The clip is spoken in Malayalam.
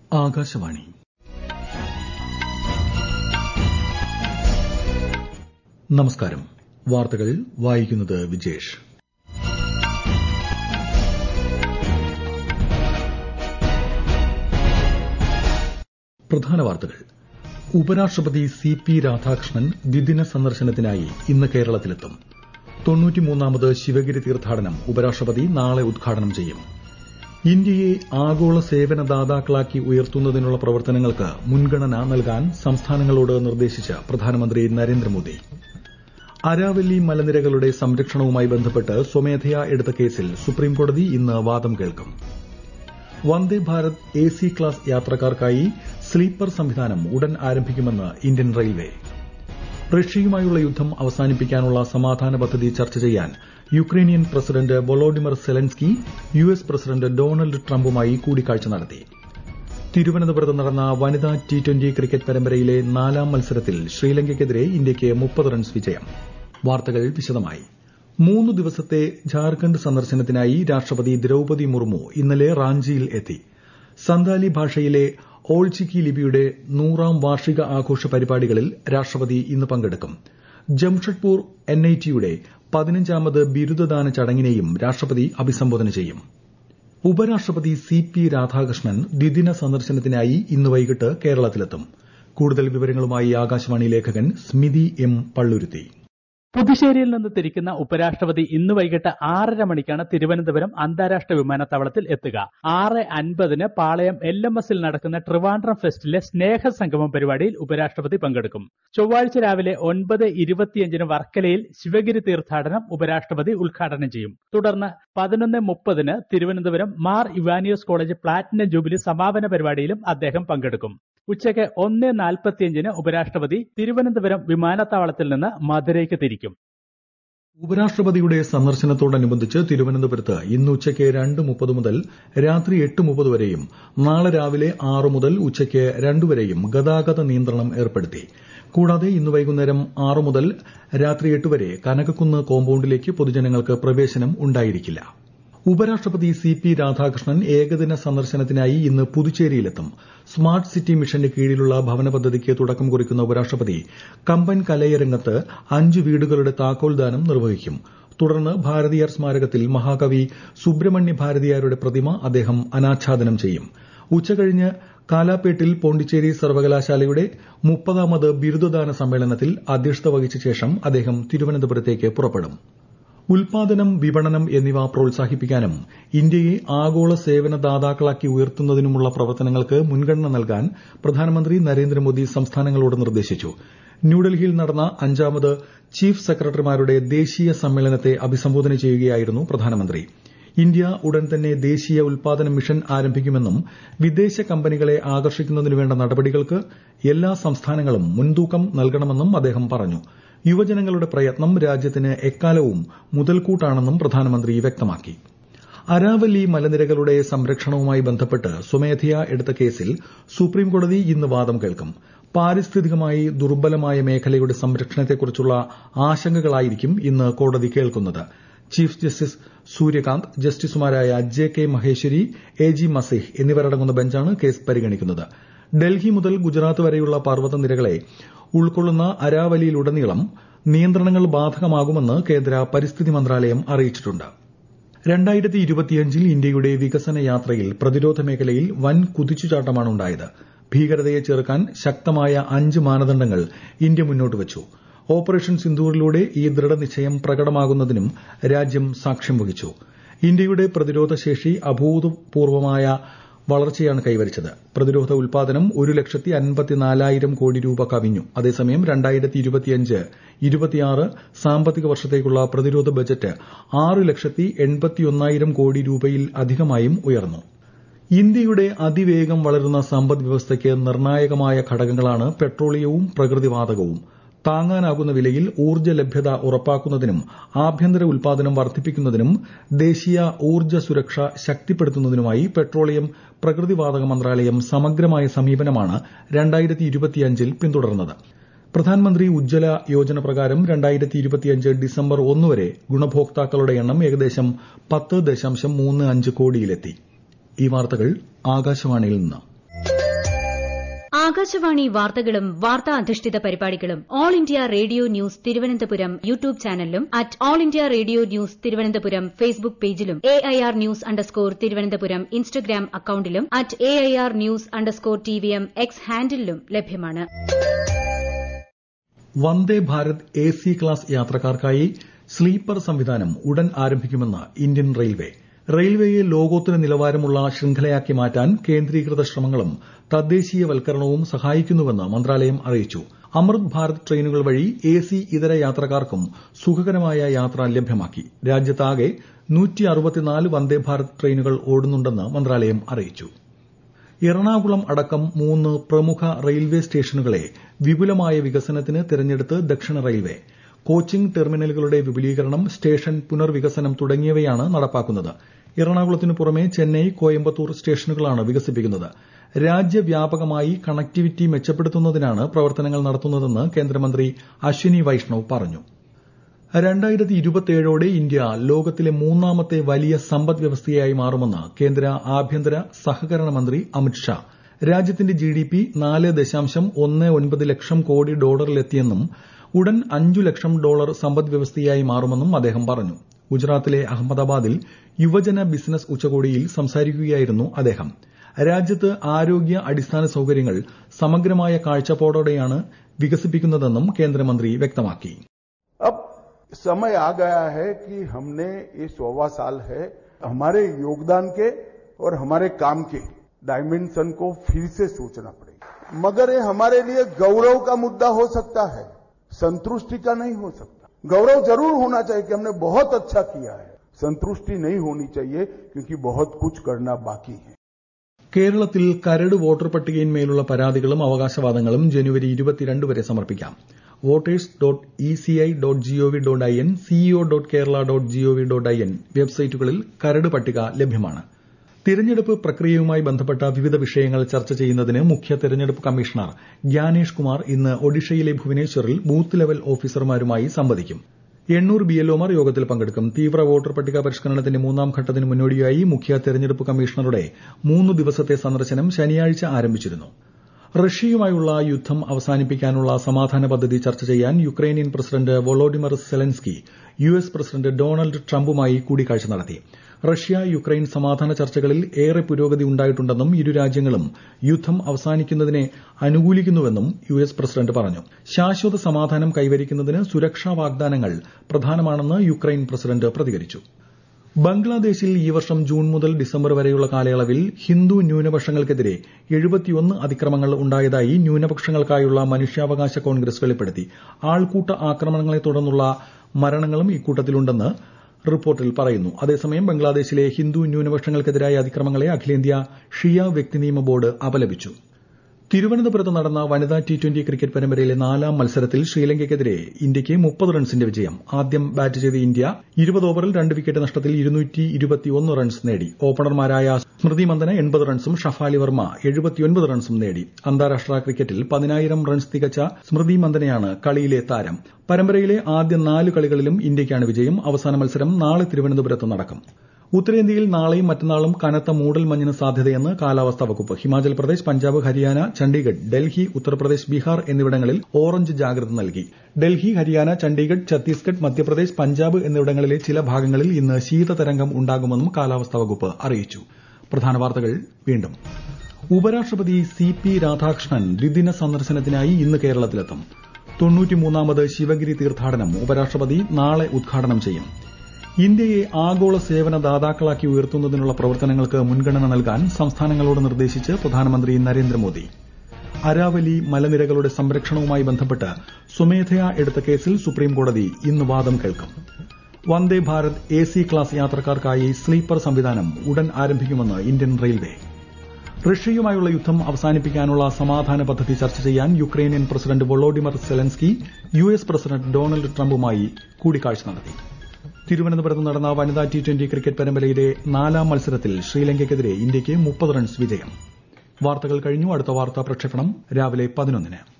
ആകാശവാണി നമസ്കാരം വാർത്തകൾ വായിക്കുന്നത് വിജേഷ് പ്രധാന വാർത്തകൾ ഉപരാഷ്ട്രപതി സി പി രാധാകൃഷ്ണൻ ദ്വിദിന സന്ദർശനത്തിനായി ഇന്ന് കേരളത്തിലെത്തും തൊണ്ണൂറ്റിമൂന്നാമത് ശിവഗിരി തീർത്ഥാടനം ഉപരാഷ്ട്രപതി നാളെ ഉദ്ഘാടനം ചെയ്യും ഇന്ത്യയെ ആഗോള സേവനദാതാക്കളാക്കി ഉയർത്തുന്നതിനുള്ള പ്രവർത്തനങ്ങൾക്ക് മുൻഗണന നൽകാൻ സംസ്ഥാനങ്ങളോട് നിർദ്ദേശിച്ച് പ്രധാനമന്ത്രി നരേന്ദ്രമോദി അരാവല്ലി മലനിരകളുടെ സംരക്ഷണവുമായി ബന്ധപ്പെട്ട് സ്വമേധയാ എടുത്ത കേസിൽ സുപ്രീംകോടതി ഇന്ന് വാദം കേൾക്കും Vande Bharat A C class യാത്രക്കാർക്കായി സ്ലീപ്പർ സംവിധാനം ഉടൻ ആരംഭിക്കുമെന്ന് ഇന്ത്യൻ റെയിൽവേ റഷ്യയുമായുള്ള യുദ്ധം അവസാനിപ്പിക്കാനുള്ള സമാധാന പദ്ധതി ചർച്ച ചെയ്യാൻ Ukrainian president Volodymyr Zelenskyy U S president Donald ട്രംപുമായി കൂടിക്കാഴ്ച നടത്തി തിരുവനന്തപുരത്ത് നടന്ന വനിതാ ടി ട്വന്റി ക്രിക്കറ്റ് പരമ്പരയിലെ നാലാം മത്സരത്തിൽ ശ്രീലങ്കയ്ക്കെതിരെ ഇന്ത്യയ്ക്ക് മുപ്പത് റൺസ് വിജയം വാർത്തകൾ വിശദമായി മൂന്ന് ദിവസത്തെ ഝാർഖണ്ഡ് സന്ദർശനത്തിനായി രാഷ്ട്രപതി ദ്രൌപതി മുർമു ഇന്നലെ റാഞ്ചിയിൽ എത്തി സന്താലി ഭാഷയിലെ ഓൾചിക്കി ലിപിയുടെ നൂറാം വാർഷിക ആഘോഷ പരിപാടികളിൽ രാഷ്ട്രപതി ഇന്ന് പങ്കെടുക്കും ജംഷഡ്പൂർ എൻഐടിയുടെ പതിനഞ്ചാമത് ബിരുദദാന ചടങ്ങിനെയും രാഷ്ട്രപതി അഭിസംബോധന ചെയ്യും ഉപരാഷ്ട്രപതി സി പി രാധാകൃഷ്ണൻ ദ്വിദിന സന്ദർശനത്തിനായി ഇന്ന് വൈകിട്ട് കേരളത്തിലെത്തും കൂടുതൽ വിവരങ്ങളുമായി ആകാശവാണി ലേഖകൻ സ്മിതി എം പള്ളുരുത്തി പുതുശ്ശേരിയിൽ നിന്ന് തിരിക്കുന്ന ഉപരാഷ്ട്രപതി ഇന്ന് വൈകിട്ട് ആറര മണിക്കാണ് തിരുവനന്തപുരം അന്താരാഷ്ട്ര വിമാനത്താവളത്തിൽ എത്തുക ആറ് അൻപതിന് പാളയം എൽ എം എസിൽ നടക്കുന്ന ട്രിവാൻഡ്രം ഫെസ്റ്റിലെ സ്നേഹ സംഗമം പരിപാടിയിൽ ഉപരാഷ്ട്രപതി പങ്കെടുക്കും ചൊവ്വാഴ്ച രാവിലെ ഒൻപത് ഇരുപത്തിയഞ്ചിന് വർക്കലയിൽ ശിവഗിരി തീർത്ഥാടനം ഉപരാഷ്ട്രപതി ഉദ്ഘാടനം ചെയ്യും തുടർന്ന് പതിനൊന്ന് മുപ്പതിന് Thiruvananthapuram Mar Ivanios college platinum jubilee സമാപന പരിപാടിയിലും അദ്ദേഹം പങ്കെടുക്കും ഉച്ചയ്ക്ക് ഒന്ന് നാൽപ്പത്തിയഞ്ചിന് ഉപരാഷ്ട്രപതി തിരുവനന്തപുരം വിമാനത്താവളത്തിൽ നിന്ന് മധുരയ്ക്ക് തിരിക്കും ഉപരാഷ്ട്രപതിയുടെ സന്ദർശനത്തോടനുബന്ധിച്ച് തിരുവനന്തപുരത്ത് ഇന്ന് ഉച്ചയ്ക്ക് രണ്ട് മുപ്പത് മുതൽ രാത്രി എട്ട് മുപ്പത് വരെയും നാളെ രാവിലെ ആറ് മുതൽ ഉച്ചയ്ക്ക് രണ്ട് വരെയും ഗതാഗത നിയന്ത്രണം ഏർപ്പെടുത്തി കൂടാതെ ഇന്ന് വൈകുന്നേരം ആറ് മുതൽ രാത്രി എട്ട് വരെ കനകക്കുന്ന് കോമ്പൌണ്ടിലേക്ക് പൊതുജനങ്ങൾക്ക് പ്രവേശനം ഉണ്ടായിരിക്കില്ല ഉപരാഷ്ട്രപതി സി പി രാധാകൃഷ്ണൻ ഏകദിന സന്ദർശനത്തിനായി ഇന്ന് പുതുച്ചേരിയിലെത്തും സ്മാർട്ട് സിറ്റി മിഷന്റെ കീഴിലുള്ള ഭവന പദ്ധതിക്ക് തുടക്കം കുറിക്കുന്ന ഉപരാഷ്ട്രപതി കമ്പൻ കലയരംഗത്ത് അഞ്ച് വീടുകളുടെ താക്കോൽദാനം നിർവഹിക്കും തുടർന്ന് ഭാരതീയർ സ്മാരകത്തിൽ മഹാകവി സുബ്രഹ്മണ്യ ഭാരതിയാരുടെ പ്രതിമ അദ്ദേഹം അനാച്ഛാദനം ചെയ്യും ഉച്ചകഴിഞ്ഞ് കാലാപ്പേട്ടിൽ പോണ്ടിച്ചേരി സർവകലാശാലയുടെ മുപ്പതാമത് ബിരുദദാന സമ്മേളനത്തിൽ അധ്യക്ഷത വഹിച്ച ശേഷം അദ്ദേഹം തിരുവനന്തപുരത്തേക്ക് പുറപ്പെടും ഉൽപാദനം വിപണനം എന്നിവ പ്രോത്സാഹിപ്പിക്കാനും ഇന്ത്യയെ ആഗോള സേവനദാതാക്കളാക്കി ഉയർത്തുന്നതിനുമുള്ള പ്രവർത്തനങ്ങൾക്ക് മുൻഗണന നൽകാൻ പ്രധാനമന്ത്രി നരേന്ദ്രമോദി സംസ്ഥാനങ്ങളോട് നിർദ്ദേശിച്ചു ന്യൂഡൽഹിയിൽ നടന്ന അഞ്ചാമത് ചീഫ് സെക്രട്ടറിമാരുടെ ദേശീയ സമ്മേളനത്തെ അഭിസംബോധന ചെയ്യുകയായിരുന്നു പ്രധാനമന്ത്രി ഇന്ത്യ ഉടൻ തന്നെ ദേശീയ ഉൽപാദന മിഷൻ ആരംഭിക്കുമെന്നും വിദേശ കമ്പനികളെ ആകർഷിക്കുന്നതിനു വേണ്ട നടപടികൾക്ക് എല്ലാ സംസ്ഥാനങ്ങളും മുൻതൂക്കം നൽകണമെന്നും അദ്ദേഹം പറഞ്ഞു യുവജനങ്ങളുടെ പ്രയത്നം രാജ്യത്തിന് എക്കാലവും മുതൽക്കൂട്ടാണെന്നും പ്രധാനമന്ത്രി വ്യക്തമാക്കി അരാവല്ലി മലനിരകളുടെ സംരക്ഷണവുമായി ബന്ധപ്പെട്ട് സ്വമേധയാ എടുത്ത കേസിൽ സുപ്രീംകോടതി ഇന്ന് വാദം കേൾക്കും പാരിസ്ഥിതികമായി ദുർബലമായ മേഖലയുടെ സംരക്ഷണത്തെക്കുറിച്ചുള്ള ആശങ്കകളായിരിക്കും ഇന്ന് കോടതി കേൾക്കുന്നത് ചീഫ് ജസ്റ്റിസ് സൂര്യകാന്ത് ജസ്റ്റിസുമാരായ J K Maheshwari A G Masih എന്നിവരടങ്ങുന്ന ബെഞ്ചാണ് കേസ് പരിഗണിക്കുന്നത് ഡൽഹി മുതൽ ഗുജറാത്ത് വരെയുള്ള പർവ്വതനിരകളെ ഉൾക്കൊള്ളുന്ന അരാവലിയിലുടനീളം നിയന്ത്രണങ്ങൾ ബാധകമാകുമെന്ന് കേന്ദ്ര പരിസ്ഥിതി മന്ത്രാലയം അറിയിച്ചിട്ടുണ്ട് രണ്ടായിരത്തി ഇരുപത്തിയഞ്ചിൽ ഇന്ത്യയുടെ വികസന യാത്രയിൽ പ്രതിരോധ മേഖലയിൽ വൻ കുതിച്ചുചാട്ടമാണ് ഉണ്ടായത് ഭീകരതയെ ചെറുക്കാൻ ശക്തമായ അഞ്ച് മാനദണ്ഡങ്ങൾ ഇന്ത്യ മുന്നോട്ട് വച്ചു ഓപ്പറേഷൻ സിന്ദൂറിലൂടെ ഈ ദൃഢനിശ്ചയം പ്രകടമാകുന്നതിനും രാജ്യം സാക്ഷ്യം വഹിച്ചു ഇന്ത്യയുടെ പ്രതിരോധ ശേഷി അഭൂതപൂർവമായ വളർച്ചയാണ് കൈവരിച്ചത് പ്രതിരോധ ഉൽപാദനം ഒരു ലക്ഷത്തി അൻപത്തിനാലായിരം കോടി രൂപ കവിഞ്ഞു അതേസമയം രണ്ടായിരത്തി ഇരുപത്തിയഞ്ച് ഇരുപത്തിയാറ് സാമ്പത്തിക വർഷത്തേക്കുള്ള പ്രതിരോധ ബജറ്റ് ആറ് ലക്ഷത്തി എൺപത്തിയൊന്നായിരം കോടി രൂപയിൽ അധികമായും ഉയർന്നു ഇന്ത്യയുടെ അതിവേഗം വളരുന്ന സമ്പദ് വ്യവസ്ഥയ്ക്ക് നിർണായകമായ ഘടകങ്ങളാണ് പെട്രോളിയവും പ്രകൃതിവാതകവും താങ്ങാനാകുന്ന വിലയിൽ ഊർജ്ജ ലഭ്യത ഉറപ്പാക്കുന്നതിനും ആഭ്യന്തര ഉൽപാദനം വർദ്ധിപ്പിക്കുന്നതിനും ദേശീയ ഊർജ്ജ സുരക്ഷ ശക്തിപ്പെടുത്തുന്നതിനുമായി പെട്രോളിയം പ്രകൃതിവാതക മന്ത്രാലയം സമഗ്രമായ സമീപനമാണ് രണ്ടായിരത്തി ഇരുപത്തിയഞ്ചിൽ പിന്തുടർന്നത് പ്രധാനമന്ത്രി ഉജ്ജ്വല യോജന പ്രകാരം രണ്ടായിരത്തി ഇരുപത്തിയഞ്ച് ഡിസംബർ ഒന്ന് വരെ ഗുണഭോക്താക്കളുടെ എണ്ണം ഏകദേശം പത്ത് ദശാംശം മൂന്ന് അഞ്ച് കോടിയിലെത്തി ഈ വാർത്തകൾ ആകാശവാണിയിൽ നിന്ന് ആകാശവാണി വാർത്തകളും വാർത്താ അധിഷ്ഠിത പരിപാടികളും all India radio news Thiruvananthapuram YouTube ചാനലിലും at all India radio news Thiruvananthapuram Facebook പേജിലും A I R news underscore Thiruvananthapuram Instagram അക്കൌണ്ടിലും at A I R news underscore T V M X ഹാൻഡിലും ലഭ്യമാണ് Vande Bharat A C class യാത്രക്കാർക്കായി സ്ലീപ്പർ സംവിധാനം ഉടൻ ആരംഭിക്കുമെന്ന് ഇന്ത്യൻ റെയിൽവേ റെയിൽവേയെ ലോകോത്തര നിലവാരമുള്ള ശൃംഖലയാക്കി മാറ്റാൻ കേന്ദ്രീകൃത ശ്രമങ്ങളും തദ്ദേശീയവൽക്കരണവും സഹായിക്കുന്നുവെന്ന് മന്ത്രാലയം അറിയിച്ചു അമൃത് ഭാരത് ട്രെയിനുകൾ വഴി എ സി ഇതര യാത്രക്കാർക്കും സുഖകരമായ യാത്ര ലഭ്യമാക്കി രാജ്യത്താകെ വന്ദേ ഭാരത് ട്രെയിനുകൾ ഓടുന്നുണ്ടെന്ന് മന്ത്രാലയം അറിയിച്ചു എറണാകുളം അടക്കം മൂന്ന് പ്രമുഖ റെയിൽവേ സ്റ്റേഷനുകളെ വിപുലമായ വികസനത്തിന് തിരഞ്ഞെടുത്ത് ദക്ഷിണ റെയിൽവേ കോച്ചിംഗ് ടെർമിനലുകളുടെ വിപുലീകരണം സ്റ്റേഷൻ പുനർവികസനം തുടങ്ങിയവയാണ് നടപ്പാക്കുന്നത് എറണാകുളത്തിനു പുറമെ ചെന്നൈ കോയമ്പത്തൂർ സ്റ്റേഷനുകളാണ് വികസിപ്പിക്കുന്നത് രാജ്യവ്യാപകമായി കണക്ടിവിറ്റി മെച്ചപ്പെടുത്തുന്നതിനാണ് പ്രവർത്തനങ്ങൾ നടത്തുന്നതെന്ന് കേന്ദ്രമന്ത്രി അശ്വിനി വൈഷ്ണവ് പറഞ്ഞു രണ്ടായിരത്തി ഇരുപത്തിയേഴോടെ ഇന്ത്യ ലോകത്തിലെ മൂന്നാമത്തെ വലിയ സമ്പദ് വ്യവസ്ഥയായി മാറുമെന്ന് കേന്ദ്ര ആഭ്യന്തര സഹകരണ മന്ത്രി അമിത് ഷാ രാജ്യത്തിന്റെ ജിഡിപി നാല് ദശാംശം ഒന്ന് ഒൻപത് ലക്ഷം കോടി ഡോളറിലെത്തിയെന്നും ഉടൻ അഞ്ചു ലക്ഷം ഡോളർ സമ്പദ് വ്യവസ്ഥയായി മാറുമെന്നും അദ്ദേഹം പറഞ്ഞു ഗുജറാത്തിലെ അഹമ്മദാബാദിൽ യുവജന ബിസിനസ് ഉച്ചകോടിയിൽ സംസാരിക്കുകയായിരുന്നു അദ്ദേഹം രാജ്യത്ത് ആരോഗ്യ അടിസ്ഥാന സൌകര്യങ്ങൾ സമഗ്രമായ കാഴ്ചപ്പാടോടെയാണ് വികസിപ്പിക്കുന്നതെന്നും കേന്ദ്രമന്ത്രി വ്യക്തമാക്കി अब समय आ गया है कि हमने ये सौवा साल है हमारे योगदान के और हमारे काम के डायमेंशन को फिर से सोचना पड़ेगा मगर ये हमारे लिए गौरव का मुद्दा हो सकता है संतुष्टि का नहीं हो सकता गौरव जरूर होना चाहिए कि हमने बहुत अच्छा किया है संतुष्टि नहीं होनी चाहिए क्योंकि बहुत कुछ करना बाकी है കേരളത്തിൽ കരട് വോട്ടർ പട്ടികയിന്മേലുള്ള പരാതികളും അവകാശവാദങ്ങളും ജനുവരി ഇരുപത്തിരണ്ട് വരെ സമർപ്പിക്കാം voters dot E C I dot GOV dot I N CEO dot Kerala dot GOV dot I N വെബ്സൈറ്റുകളിൽ കരട് പട്ടിക ലഭ്യമാണ് തിരഞ്ഞെടുപ്പ് പ്രക്രിയയുമായി ബന്ധപ്പെട്ട വിവിധ വിഷയങ്ങൾ ചർച്ച ചെയ്യുന്നതിന് മുഖ്യ തെരഞ്ഞെടുപ്പ് കമ്മീഷണർ ഗ്യാനേഷ് കുമാർ ഇന്ന് ഒഡീഷയിലെ ഭുവനേശ്വറിൽ ബൂത്ത് ലെവൽ ഓഫീസർമാരുമായി സംവദിക്കും എണ്ണൂറ് ബിഎൽഒമാർ യോഗത്തിൽ പങ്കെടുക്കും തീവ്ര വോട്ടർ പട്ടിക പരിഷ്കരണത്തിന്റെ മൂന്നാം ഘട്ടത്തിന് മുന്നോടിയായി മുഖ്യ തെരഞ്ഞെടുപ്പ് കമ്മീഷണറുടെ മൂന്ന് ദിവസത്തെ സന്ദർശനം ശനിയാഴ്ച ആരംഭിച്ചിരുന്നു റഷ്യയുമായുള്ള യുദ്ധം അവസാനിപ്പിക്കാനുള്ള സമാധാന പദ്ധതി ചർച്ച ചെയ്യാൻ Ukrainian president Volodymyr Zelenskyy U S president Donald ട്രംപുമായി കൂടിക്കാഴ്ച നടത്തി റഷ്യ യുക്രൈൻ സമാധാന ചർച്ചകളിൽ ഏറെ പുരോഗതി ഉണ്ടായിട്ടുണ്ടെന്നും ഇരു രാജ്യങ്ങളും യുദ്ധം അവസാനിക്കുന്നതിനെ അനുകൂലിക്കുന്നുവെന്നും യു എസ് പ്രസിഡന്റ് പറഞ്ഞു ശാശ്വത സമാധാനം കൈവരിക്കുന്നതിന് സുരക്ഷാ വാഗ്ദാനങ്ങൾ പ്രധാനമാണെന്ന് യുക്രൈൻ പ്രസിഡന്റ് പ്രതികരിച്ചു ബംഗ്ലാദേശിൽ ഈ വർഷം ജൂൺ മുതൽ ഡിസംബർ വരെയുള്ള കാലയളവിൽ ഹിന്ദു ന്യൂനപക്ഷങ്ങൾക്കെതിരെ എഴുപത്തിയൊന്ന് അതിക്രമങ്ങൾ ഉണ്ടായതായി ന്യൂനപക്ഷങ്ങൾക്കായുള്ള മനുഷ്യാവകാശ കോൺഗ്രസ് വെളിപ്പെടുത്തി ആൾക്കൂട്ട ആക്രമണങ്ങളെ തുടർന്നുള്ള മരണങ്ങളും ഇക്കൂട്ടത്തിലുണ്ടെന്ന് റിപ്പോർട്ടിൽ പറയുന്നു അതേസമയം ബംഗ്ലാദേശിലെ ഹിന്ദു ന്യൂനപക്ഷങ്ങൾക്കെതിരായ അതിക്രമങ്ങളെ അഖിലേന്ത്യാ ഷിയ വ്യക്തി നിയമ ബോർഡ് അപലപിച്ചു തിരുവനന്തപുരത്ത് നടന്ന വനിതാ ടി ട്വന്റി ക്രിക്കറ്റ് പരമ്പരയിലെ നാലാം മത്സരത്തിൽ ശ്രീലങ്കയ്ക്കെതിരെ ഇന്ത്യയ്ക്ക് മുപ്പത് റൺസിന്റെ വിജയം ആദ്യം ബാറ്റ് ചെയ്ത ഇന്ത്യ ഇരുപത് ഓവറിൽ രണ്ട് വിക്കറ്റ് നഷ്ടത്തിൽ റൺസ് നേടി ഓപ്പണർമാരായ സ്മൃതി മന്ദന എൺപത് റൺസും ഷഫാലി വർമ്മ എഴുപത്തിയൊൻപത് റൺസും നേടി അന്താരാഷ്ട്ര ക്രിക്കറ്റിൽ പതിനായിരം റൺസ് തികച്ച സ്മൃതി മന്ദനയാണ് കളിയിലെ താരം പരമ്പരയിലെ ആദ്യ നാല് കളികളിലും ഇന്ത്യയ്ക്കാണ് വിജയം അവസാന മത്സരം നാളെ തിരുവനന്തപുരത്ത് നടക്കും ഉത്തരേന്ത്യയിൽ നാളെയും മറ്റന്നാളും കനത്ത മൂടൽമഞ്ഞിന് സാധ്യതയെന്ന് കാലാവസ്ഥാ വകുപ്പ് ഹിമാചൽ പ്രദേശ് പഞ്ചാബ് ഹരിയാന ചണ്ഡീഗഡ് ഡൽഹി ഉത്തർപ്രദേശ് ബീഹാർ എന്നിവിടങ്ങളിൽ ഓറഞ്ച് ജാഗ്രത നൽകി ഡൽഹി ഹരിയാന ചണ്ഡീഗഡ് ഛത്തീസ്ഗഡ് മധ്യപ്രദേശ് പഞ്ചാബ് എന്നിവിടങ്ങളിലെ ചില ഭാഗങ്ങളിൽ ഇന്ന് ശീതതരംഗം ഉണ്ടാകുമെന്നും കാലാവസ്ഥാ വകുപ്പ് അറിയിച്ചു പ്രധാന വാർത്തകൾ വീണ്ടും ഉപരാഷ്ട്രപതി സി പി രാധാകൃഷ്ണൻ ദ്വിദിന സന്ദർശനത്തിനായി ഇന്ന് കേരളത്തിലെത്തും തൊണ്ണൂറ്റിമൂന്നാമത് ശിവഗിരി തീർത്ഥാടനം ഉപരാഷ്ട്രപതി നാളെ ഉദ്ഘാടനം ചെയ്യും ഇന്ത്യയെ ആഗോള സേവന ദാതാക്കളാക്കി ഉയർത്തുന്നതിനുള്ള പ്രവർത്തനങ്ങൾക്ക് മുൻഗണന നൽകാൻ സംസ്ഥാനങ്ങളോട് നിർദ്ദേശിച്ച് പ്രധാനമന്ത്രി നരേന്ദ്രമോദി അരാവലി മലനിരകളുടെ സംരക്ഷണവുമായി ബന്ധപ്പെട്ട് സ്വമേധയാ എടുത്ത കേസിൽ സുപ്രീംകോടതി ഇന്ന് വാദം കേൾക്കും Vande Bharat A C class യാത്രക്കാർക്കായി സ്ലീപ്പർ സംവിധാനം ഉടൻ ആരംഭിക്കുമെന്ന് ഇന്ത്യൻ റെയിൽവേ റഷ്യയുമായുള്ള യുദ്ധം അവസാനിപ്പിക്കാനുള്ള സമാധാന പദ്ധതി ചർച്ച ചെയ്യാൻ Ukrainian president Volodymyr Zelenskyy U S president Donald ട്രംപുമായി കൂടിക്കാഴ്ച നടത്തി തിരുവനന്തപുരത്ത് നടന്ന വനിതാ ടി ട്വന്റി ക്രിക്കറ്റ് പരമ്പരയിലെ നാലാം മത്സരത്തിൽ ശ്രീലങ്കയ്ക്കെതിരെ ഇന്ത്യയ്ക്ക് മുപ്പത് റൺസ് വിജയം വാർത്തകൾ കഴിഞ്ഞു അടുത്ത വാർത്താ പ്രക്ഷേപണം രാവിലെ പതിനൊന്നിന്